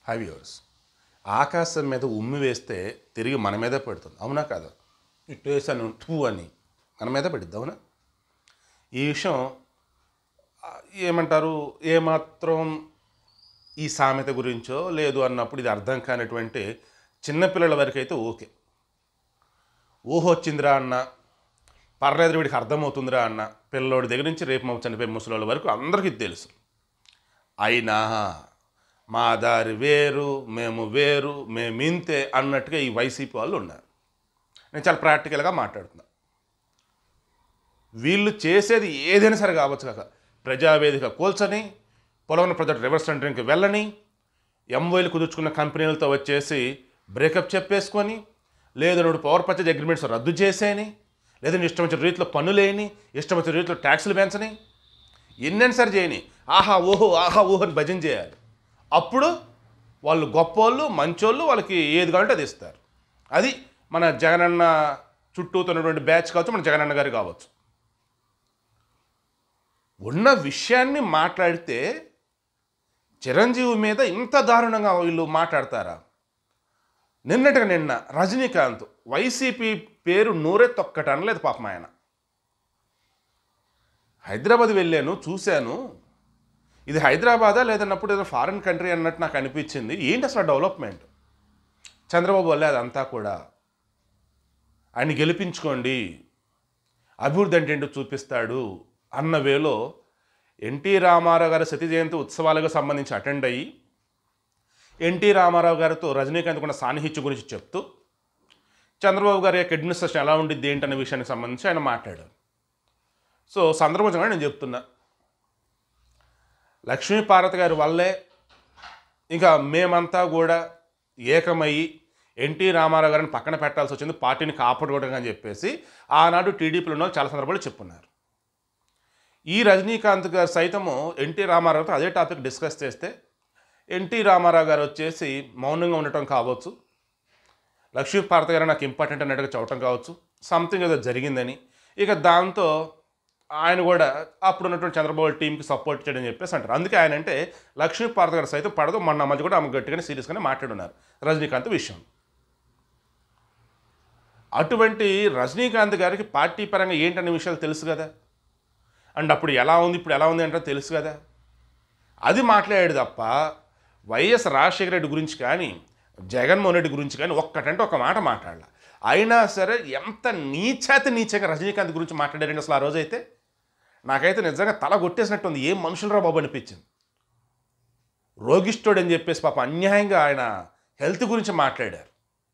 high viewers ఆకాశం మీద ఉమ్మి వేస్తే తిరిగి మన మీదే పడుతుంది అవునా కాదా ఇటు వేసాను టూ అని మన మీద పడిద్ది అవునా ఈ విషయం ఆ, ఏమంటారు ఏమాత్రం ఈ సామెత గురించో లేదు అన్నప్పుడు ఇది అర్థం కానటువంటి చిన్నపిల్లల వరకు అయితే ఓకే ఊహ వచ్చిందిరా అన్న పర్లేదు వీడికి అర్థమవుతుందిరా అన్న పిల్లోడి దగ్గర నుంచి రేపు మా చనిపోయే ముసలోళ్ళ వరకు అందరికీ తెలుసు అయినా మా దారి వేరు మేము వేరు మేము ఇంతే అన్నట్టుగా ఈ వైసీపీ వాళ్ళు ఉన్నారు నేను చాలా ప్రాక్టికల్గా మాట్లాడుతున్నా వీళ్ళు చేసేది ఏదైనా సరే కావచ్చు కాక ప్రజావేదిక కూల్చని పొలవన ప్రజలు రివర్స్ టెండరింగ్కి వెళ్ళని ఎంఓఎలు కుదుర్చుకున్న కంపెనీలతో వచ్చేసి బ్రేకప్ చెప్పేసుకొని లేదు నువ్వు పవర్ పర్చేజ్ అగ్రిమెంట్స్ రద్దు చేసేయని లేదా నీ ఇష్టం వచ్చిన రీతిలో పన్నులేని ఇష్టం వచ్చిన రీతిలో ట్యాక్సులు పెంచని ఎన్నెన్నిసారి చేయని ఆహా ఓహో ఆహా ఓహో అని భజన చేయాలి అప్పుడు వాళ్ళు గొప్పోళ్ళు మంచోళ్ళు వాళ్ళకి ఏది కావాలంటే అది ఇస్తారు అది మన జగనన్న చుట్టూతున్నటువంటి బ్యాచ్ కావచ్చు మన జగనన్న గారు కావచ్చు ఉన్న విషయాన్ని మాట్లాడితే చిరంజీవి మీద ఇంత దారుణంగా వీళ్ళు మాట్లాడతారా నిన్నటిగా నిన్న రజనీకాంత్ వైసీపీ పేరు నూరెత్తొక్కట అనలేదు పాపం ఆయన హైదరాబాద్ వెళ్ళాను చూశాను ఇది హైదరాబాదా లేదన్నప్పుడు ఏదో ఫారిన్ కంట్రీ అన్నట్టు నాకు అనిపించింది ఏంటి అసలు డెవలప్మెంట్ చంద్రబాబు వల్లే అదంతా కూడా ఆయన గెలిపించుకోండి అభివృద్ధి అంటే ఏంటో చూపిస్తాడు అన్న వేలో ఎన్టీ రామారావు గారి సతీ జయంతి ఉత్సవాలకు సంబంధించి అటెండ్ అయ్యి ఎన్టీ రామారావు గారితో రజనీకాంత్ ఉన్న సాన్నిహిత్యం గురించి చెప్తూ చంద్రబాబు గారి యొక్క అడ్మినిస్ట్రేషన్ ఎలా ఉండిద్ది ఏంటనే విషయానికి సంబంధించి ఆయన మాట్లాడారు సో సందర్భంగా నేను చెప్తున్నా లక్ష్మీపార్వతి గారి వల్లే ఇంకా మేమంతా కూడా ఏకమయ్యి ఎన్టీ రామారావు గారిని పక్కన పెట్టాల్సి వచ్చింది పార్టీని కాపాడుకోవడం అని చెప్పేసి ఆనాడు టీడీపీలో ఉన్న వాళ్ళు చాలా సందర్భాలు చెప్పున్నారు ఈ రజనీకాంత్ గారు సైతము ఎన్టీ రామారావుతో అదే టాపిక్ డిస్కస్ చేస్తే ఎన్టీ రామారావు గారు వచ్చేసి మౌనంగా ఉండటం కావచ్చు లక్ష్మీపార్వతి గారు నాకు ఇంపార్టెంట్ అన్నట్టుగా చెప్పడం కావచ్చు సంథింగ్ ఏదో జరిగిందని ఇక దాంతో ఆయన కూడా అప్పుడు ఉన్నటువంటి చంద్రబాబు టీంకి సపోర్ట్ చేయడం చెప్పేసి అంటారు అందుకే ఆయన అంటే లక్ష్మీపార్వతి గారు సైతం పడదు మొన్న మధ్య కూడా ఆమె గట్టిగానే సీరియస్గానే మాట్లాడున్నారు రజనీకాంత్ విషయం అటువంటి రజనీకాంత్ గారికి పార్టీ పరంగా ఏంటనే విషయాలు తెలుసు కదా అండ్ అప్పుడు ఎలా ఉంది ఇప్పుడు ఎలా ఉంది అంటే తెలుసు కదా అది మాట్లాడాడు తప్ప వైఎస్ రాజశేఖర రెడ్డి గురించి కానీ జగన్మోహన్ రెడ్డి గురించి కానీ ఒక్కటంటే ఒక మాట మాట్లాడాల అయినా సరే ఎంత నీచాతి నీచంగా రజనీకాంత్ గురించి మాట్లాడారండి అసలు ఆ రోజైతే నాకైతే నిజంగా తల కొట్టేసినట్టు ఉంది ఏం మనుషులరా బాబు అనిపించింది రోగిష్ఠుడు అని చెప్పేసి పాప అన్యాయంగా ఆయన హెల్త్ గురించి మాట్లాడారు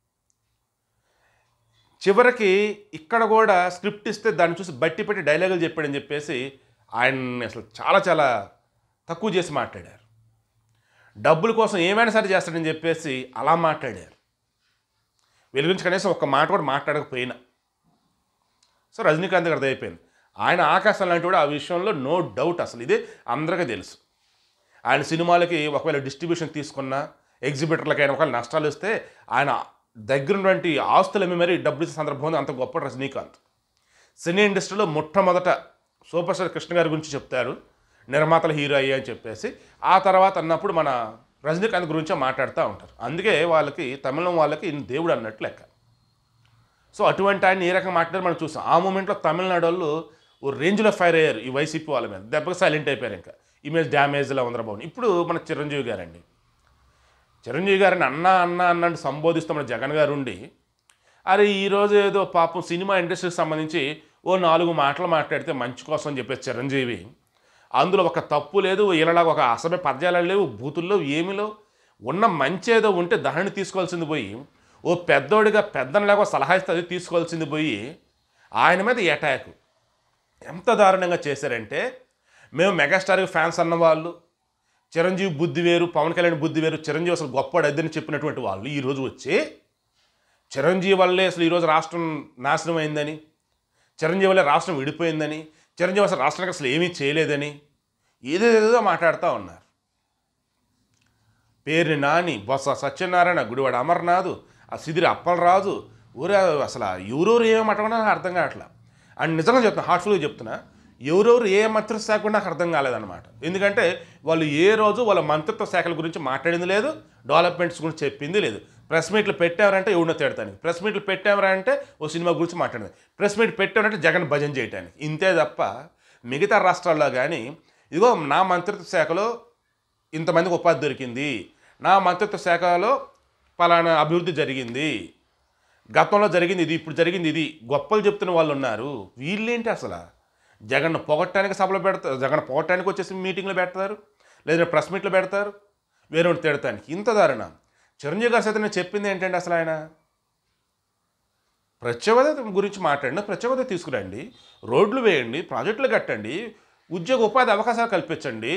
చివరికి ఇక్కడ కూడా స్క్రిప్ట్ ఇస్తే దాన్ని చూసి బట్టి పెట్టి డైలాగులు చెప్పాడని చెప్పేసి ఆయన్ని అసలు చాలా చాలా తక్కువ చేసి మాట్లాడారు డబ్బుల కోసం ఏమైనా సరే చేస్తాడని చెప్పేసి అలా మాట్లాడారు వీళ్ళ గురించి కనీసం ఒక్క మాట కూడా మాట్లాడకపోయినా సో రజనీకాంత్ గారు అయిపోయింది ఆయన ఆకాశం లాంటి కూడా ఆ విషయంలో నో డౌట్ అసలు ఇదే అందరికీ తెలుసు ఆయన సినిమాలకి ఒకవేళ డిస్ట్రిబ్యూషన్ తీసుకున్నా ఎగ్జిబిటర్లకి ఆయన ఒకవేళ నష్టాలు వస్తే ఆయన దగ్గర ఉన్నటువంటి ఆస్తులు అమ్మి మరి డబ్బులు ఇచ్చే సందర్భం ఉంది అంత గొప్ప రజనీకాంత్ సినీ ఇండస్ట్రీలో మొట్టమొదట సూపర్ స్టార్ కృష్ణ గారి గురించి చెప్తారు నిర్మాతల హీరో అయ్యా అని చెప్పేసి ఆ తర్వాత అన్నప్పుడు మన రజనీకాంత్ గురించే మాట్లాడుతూ ఉంటారు అందుకే వాళ్ళకి తమిళం వాళ్ళకి ఈయన దేవుడు అన్నట్టు లెక్క సో అటువంటి ఆయన ఏ రకంగా మాట్లాడారు మనం చూసాం ఆ మూమెంట్లో తమిళనాడు వాళ్ళు ఓ రేంజ్లో ఫైర్ అయ్యారు ఈ వైసీపీ వాళ్ళ మీద దెబ్బకి సైలెంట్ అయిపోయారు ఇంకా ఇమేజ్ డ్యామేజ్లా ఉందరబాబు ఇప్పుడు మన చిరంజీవి గారండి చిరంజీవి గారిని అన్న అన్న అన్నట్టు సంబోధిస్తూ మన జగన్ గారు ఉండి అరే ఈరోజు ఏదో పాపం సినిమా ఇండస్ట్రీకి సంబంధించి ఓ నాలుగు మాటలు మాట్లాడితే మంచి కోసం అని చెప్పేసి చిరంజీవి అందులో ఒక తప్పు లేదు ఈయనలాగా ఒక అసభ్య పద్యాలు లేవు బూతుల్లో ఏమిలో ఉన్న మంచి ఏదో ఉంటే దానిని తీసుకోవాల్సింది పోయి ఓ పెద్దోడిగా పెద్దనిలాగా సలహా ఇస్తే అది తీసుకోవాల్సింది పోయి ఆయన మీద అటాక్ ఎంత దారుణంగా చేశారంటే మేము మెగాస్టార్కి ఫ్యాన్స్ అన్నవాళ్ళు చిరంజీవి బుద్ధి వేరు పవన్ కళ్యాణ్ బుద్ధి వేరు చిరంజీవి అసలు గొప్పవాడు అద్దని చెప్పినటువంటి వాళ్ళు ఈరోజు వచ్చి చిరంజీవి వల్లే అసలు ఈరోజు రాష్ట్రం నాశనం అయిందని చిరంజీవి వల్లే రాష్ట్రం విడిపోయిందని చిరంజీవి అసలు రాష్ట్రానికి అసలు ఏమీ చేయలేదని ఏదేదో మాట్లాడుతూ ఉన్నారు పేరుని నాని బొత్స సత్యనారాయణ గుడివాడ అమర్నాథ్ ఆ సిదిరి అప్పలరాజు ఊరే అసలు ఎవరెవరు ఏమేమి మాట్లాడినా నాకు అర్థం కావట్లా అండ్ నిజంగా చెప్తున్నా హార్ట్ఫుల్గా చెప్తున్నా ఎవరెవరు ఏ మంత్రిత్వ శాఖ కూడా నాకు అర్థం కాలేదన్నమాట ఎందుకంటే వాళ్ళు ఏ రోజు వాళ్ళ మంత్రిత్వ శాఖల గురించి మాట్లాడింది లేదు డెవలప్మెంట్స్ గురించి చెప్పింది లేదు ప్రెస్ మీట్లు పెట్టారంటే ఎవరినో తిడతానికి ప్రెస్ మీట్లు పెట్టారంటే ఓ సినిమా గురించి మాట్లాడింది ప్రెస్ మీట్ పెట్టారంటే జగన్ భజన చేయటానికి ఇంతే తప్ప మిగతా రాష్ట్రాల్లో కానీ ఇదిగో నా మంత్రిత్వ శాఖలో ఇంతమందికి ఉపాధి దొరికింది నా మంత్రిత్వ శాఖలో పలానా అభివృద్ధి జరిగింది గతంలో జరిగింది ఇది ఇప్పుడు జరిగింది ఇది గొప్పలు చెప్తున్న వాళ్ళు ఉన్నారు వీళ్ళేంటి అసలు జగన్ పొగట్టడానికి సభలు పెడతారు జగన్ పొగట్టడానికి వచ్చేసి మీటింగ్లు పెడతారు లేదా ప్రెస్ మీట్లు పెడతారు వేరే తిడతానికి ఇంత దారుణ చిరంజీవి గారు సైతం నేను చెప్పింది ఏంటంటే అసలు ఆయన ప్రత్యేకత గురించి మాట్లాడిన ప్రత్యేకత తీసుకురండి రోడ్లు వేయండి ప్రాజెక్టులు కట్టండి ఉద్యోగ ఉపాధి అవకాశాలు కల్పించండి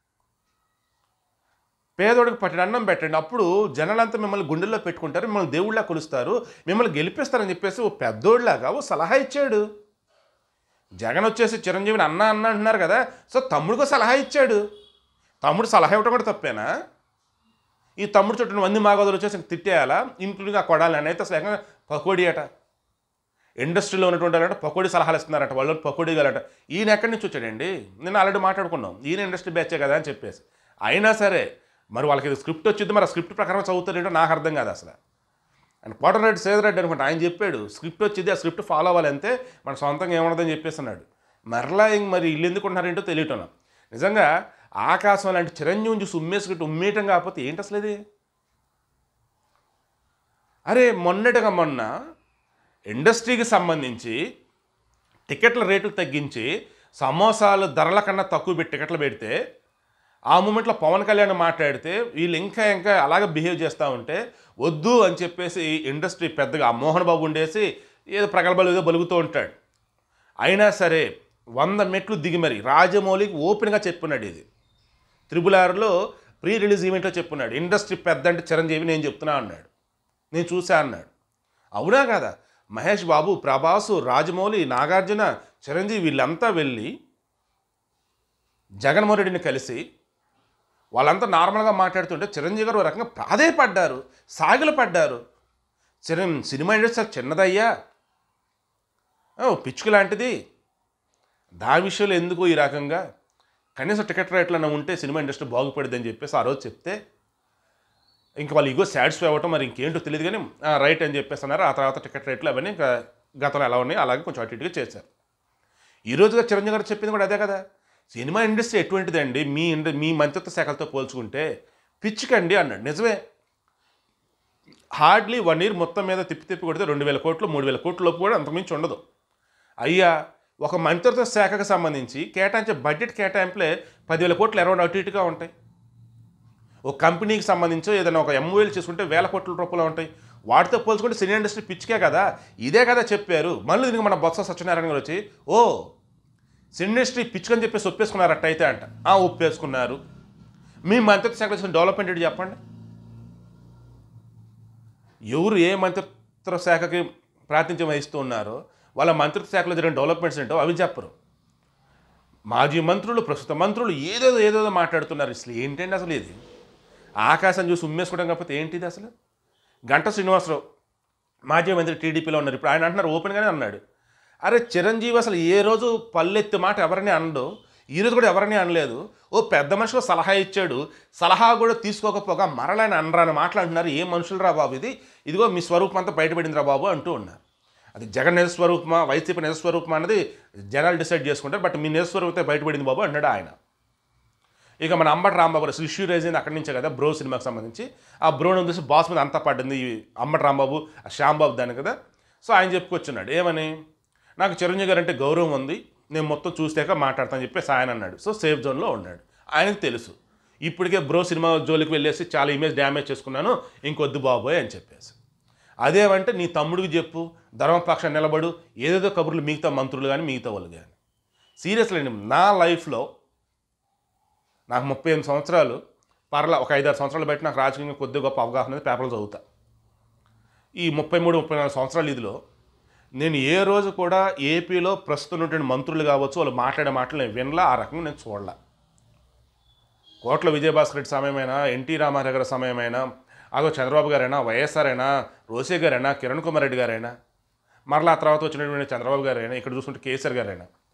పేదోడికి పట్టిన అన్నం పెట్టండి అప్పుడు జనాలంతా మిమ్మల్ని గుండెల్లో పెట్టుకుంటారు మిమ్మల్ని దేవుళ్ళ కొలుస్తారు మిమ్మల్ని గెలిపిస్తారని చెప్పేసి ఓ పెద్దోళ్ళలాగా ఓ సలహా ఇచ్చాడు జగన్ వచ్చేసి చిరంజీవిని అన్న అన్న అంటున్నారు కదా సో తమ్ముడికి సలహా ఇచ్చాడు తమ్ముడు సలహా ఇవ్వడం కూడా తప్పేనా ఈ తమ్ముడు చుట్టూ వంది మాగోదులు వచ్చేసి తిట్టేయాలా ఇంక్లూడింగ్ ఆ కొడాలని అయితే అసలు ఏకంగా పకోడీ అట ఇండస్ట్రీలో ఉన్నటువంటి వాళ్ళంటే పకోడీ సలహాలు ఇస్తున్నారట వాళ్ళు పకోడీ గలట ఈయన ఎక్కడి నుంచి వచ్చాడండి నేను ఆల్రెడీ మాట్లాడుకున్నాం ఈయన ఇండస్ట్రీ బ్యాచే కదా అని చెప్పేసి అయినా సరే మరి వాళ్ళకి ఇది స్క్రిప్ట్ వచ్చింది మరి ఆ స్క్రిప్ట్ ప్రకారం చదువుతారేంటో నాకు అర్థం కాదు అసలు అండ్ కోటరెడ్డి సేదరెడ్డి అనుకుంటా ఆయన చెప్పాడు స్క్రిప్ట్ వచ్చింది ఆ స్క్రిప్ట్ ఫాలో అవ్వాలి అంతే మన సొంతంగా ఏమన్నదని చెప్పేసి అన్నాడు మరలా ఇంక మరి ఇల్లు ఎందుకు ఉంటున్నారేంటో తెలియటం నిజంగా ఆకాశం లాంటి చిరంజీవిని చూసి ఉమ్మేసుకుంటూ ఉమ్మేయటం కాకపోతే ఏంటి అసలు ఇది అరే మొన్నటిగా మొన్న ఇండస్ట్రీకి సంబంధించి టికెట్ల రేట్లు తగ్గించి సమోసాలు ధరల కన్నా తక్కువ పెట్టి టికెట్లు పెడితే ఆ మూమెంట్లో పవన్ కళ్యాణ్ మాట్లాడితే వీళ్ళు ఇంకా ఇంకా అలాగే బిహేవ్ చేస్తూ ఉంటే వద్దు అని చెప్పేసి ఇండస్ట్రీ పెద్దగా ఆ మోహన్ బాబు ఉండేసి ఏదో ప్రగల్భాలు ఏదో బలుగుతూ ఉంటాడు అయినా సరే వంద మెట్లు దిగి మరి రాజమౌళికి ఓపెన్గా చెప్పున్నాడు ఇది త్రిబుల్ ఆర్లో ప్రీ రిలీజ్ ఈవెంట్లో చెప్పున్నాడు ఇండస్ట్రీ పెద్ద అంటే చిరంజీవి నేను చెప్తున్నా అన్నాడు నేను చూసా అన్నాడు అవునా కదా మహేష్ బాబు ప్రభాసు రాజమౌళి నాగార్జున చిరంజీవి వీళ్ళంతా వెళ్ళి జగన్మోహన్ రెడ్డిని కలిసి వాళ్ళంతా నార్మల్గా మాట్లాడుతుంటే చిరంజీవి గారు ఒక రకంగా ప్రాధేయపడ్డారు సాగిలు పడ్డారు చిరం సినిమా ఇండస్ట్రీ చిన్నదయ్యా ఓ పిచ్చుకు లాంటిది దా విషయంలో ఎందుకు ఈ రకంగా కనీసం టికెట్ రేట్లన్నా ఉంటే సినిమా ఇండస్ట్రీ బాగుపడింది అని చెప్పేసి ఆ రోజు చెప్తే ఇంకా వాళ్ళు ఇగో సాటిస్ఫై అవ్వటం మరి ఇంకేంటో తెలియదు కానీ "ఆ, రైట్ అని చెప్పేసి అన్నారు ఆ తర్వాత టికెట్ రేట్లు అవన్నీ ఇంకా గతంలో ఎలా ఉన్నాయి అలాగే కొంచెం అటు ఇటుగా చేశారు ఈ రోజుగా చిరంజీవి గారు చెప్పింది కూడా అదే కదా సినిమా ఇండస్ట్రీ ఎటువంటిదండి మీ ఇండ మీ మంత్రిత్వ శాఖలతో పోల్చుకుంటే పిచ్చికండి అన్నాడు నిజమే హార్డ్లీ వన్ ఇయర్ మొత్తం మీద తిప్పి తిప్పి కొడితే రెండు వేల కోట్లు మూడు వేల కోట్ల లోపు కూడా అంతకుమించి ఉండదు అయ్యా ఒక మంత్రిత్వ శాఖకు సంబంధించి కేటాయించే బడ్జెట్ కేటాయింపులే పదివేల కోట్లు అరౌండ్ అటు ఇటుగా ఉంటాయి ఒక కంపెనీకి సంబంధించి ఏదైనా ఒక ఎంఓఎల్ చేసుకుంటే వేల కోట్ల రూపాయలు ఉంటాయి వాటితో పోల్చుకుంటే సినీ ఇండస్ట్రీ పిచ్చికే కదా ఇదే కదా చెప్పారు మళ్ళీ దీనికి మన బొత్స సత్యనారాయణ గారు వచ్చి ఓ సినీ ఇండస్ట్రీ పిచ్చుకని చెప్పేసి ఒప్పేసుకున్నారు అట్టయితే అంట ఆ ఒప్పేసుకున్నారు మీ మంత్రిత్వ శాఖలో చేసిన డెవలప్మెంట్ ఏంటి చెప్పండి ఎవరు ఏ మంత్రిత్వ శాఖకి ప్రాతినిధ్యం వహిస్తూ ఉన్నారో వాళ్ళ మంత్రిత్వ శాఖలో జరిగిన డెవలప్మెంట్స్ ఏంటో అవి చెప్పరు మాజీ మంత్రులు ప్రస్తుత మంత్రులు ఏదేదో ఏదేదో మాట్లాడుతున్నారు అసలు ఏంటండి అసలు ఇది ఆకాశం చూసి ఉమ్మేసుకోవడం కాకపోతే ఏంటిది అసలు గంట శ్రీనివాసరావు మాజీ మంత్రి టీడీపీలో ఉన్నారు ఇప్పుడు ఆయన అంటున్నారు ఓపెన్గానే అన్నాడు అరే చిరంజీవి అసలు ఏ రోజు పల్లెత్తి మాట ఎవరిని అనడు ఈ రోజు కూడా ఎవరిని అనలేదు ఓ పెద్ద మనిషిలో సలహా ఇచ్చాడు సలహా కూడా తీసుకోకపోగా మరలాయన అనరాని మాట్లాడుతున్నారు ఏ మనుషులు రా బాబు ఇది ఇదిగో మీ స్వరూపం అంతా బయటపడింది రా బాబు అంటూ ఉన్నారు అది జగన్ నిజ స్వరూపమా వైసీపీ నిజ స్వరూపమా అన్నది జనాలు డిసైడ్ చేసుకుంటారు బట్ మీ నిజ స్వరూపతే బయటపడింది బాబు అన్నాడు ఆయన ఇక మన అంబటి రాంబాబు గారు ఇష్యూ రైజ్ అయింది అక్కడి నుంచే కదా బ్రో సినిమాకి సంబంధించి ఆ బ్రోని చూసి బాస్ మీద అంతా పడింది ఈ అంబటి రాంబాబు ఆ శ్యాంబాబు దాని కదా సో ఆయన చెప్పుకొచ్చున్నాడు ఏమని నాకు చిరంజీవి గారు అంటే గౌరవం ఉంది నేను మొత్తం చూసాక మాట్లాడతాను చెప్పేసి ఆయన అన్నాడు సో సేఫ్ జోన్లో ఉన్నాడు ఆయనకు తెలుసు ఇప్పటికే బ్రో సినిమా జోలికి వెళ్ళేసి చాలా ఇమేజ్ డ్యామేజ్ చేసుకున్నాను ఇంకొద్దు బాబోయ్ అని చెప్పేసి అదేమంటే నీ తమ్ముడికి చెప్పు ధర్మపక్షం నిలబడు ఏదేదో కబుర్లు మిగతా మంత్రులు కానీ మిగతా వాళ్ళు కానీ సీరియస్లీ నా లైఫ్లో నాకు ముప్పై ఎనిమిది సంవత్సరాలు పర్లా ఒక ఐదారు సంవత్సరాలు బట్టి నాకు రాజకీయంగా కొద్దిగా గొప్ప అవగాహన ఉంది పేపర్లు చదువుతా ఈ ముప్పై మూడు ముప్పై నాలుగు సంవత్సరాల ఇదిలో నేను ఏ రోజు కూడా ఏపీలో ప్రస్తుతం ఉన్నటువంటి మంత్రులు కావచ్చు వాళ్ళు మాట్లాడే మాటలు నేను వినలా ఆ రకంగా నేను చూడలా కోట్ల విజయభాస్కర్ రెడ్డి సమయమైనా ఎన్టీ రామారావు గారి సమయమైనా అదో చంద్రబాబు గారైనా వైఎస్ఆర్ అయినా రోసే గారైనా కిరణ్ కుమార్ రెడ్డి గారైనా మరలా ఆ తర్వాత వచ్చినటువంటి చంద్రబాబు గారైనా ఇక్కడ చూసుకుంటే కేసీఆర్ గారైనా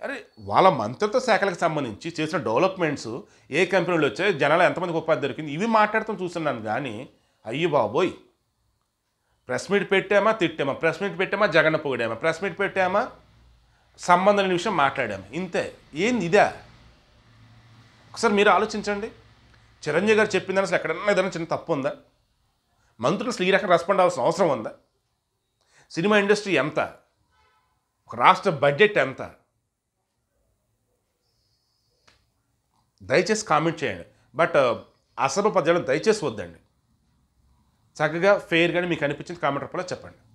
అరే వాళ్ళ మంత్రిత్వ శాఖలకు సంబంధించి చేసిన డెవలప్మెంట్స్ ఏ కంపెనీలు వచ్చాయి జనాలు ఎంతమందికి ఉపాధి దొరికింది ఇవి మాట్లాడుతూ చూస్తున్నాను కానీ అయ్యి బాబోయ్ ప్రెస్ మీట్ పెట్టామా తిట్టామా ప్రెస్ మీట్ పెట్టామా జగన్న పొగిడామా ప్రెస్ మీట్ పెట్టామా సంబంధం లేని విషయం మాట్లాడాము ఇంతే ఏంది ఇదా ఒకసారి మీరు ఆలోచించండి చిరంజీవి గారు చెప్పిందని అసలు ఎక్కడన్నా ఏదైనా చిన్న తప్పు ఉందా మంత్రులు అసలు ఈ రకంగా రెస్పాండ్ అవ్వాల్సిన అవసరం ఉందా సినిమా ఇండస్ట్రీ ఎంత ఒక రాష్ట్ర బడ్జెట్ ఎంత దయచేసి కామెంట్ చేయండి బట్ అసభ పద్యాలను దయచేసి వద్దండి చక్కగా ఫెయిర్గానే మీకు అనిపించింది కామెంట్ రూపంలో చెప్పండి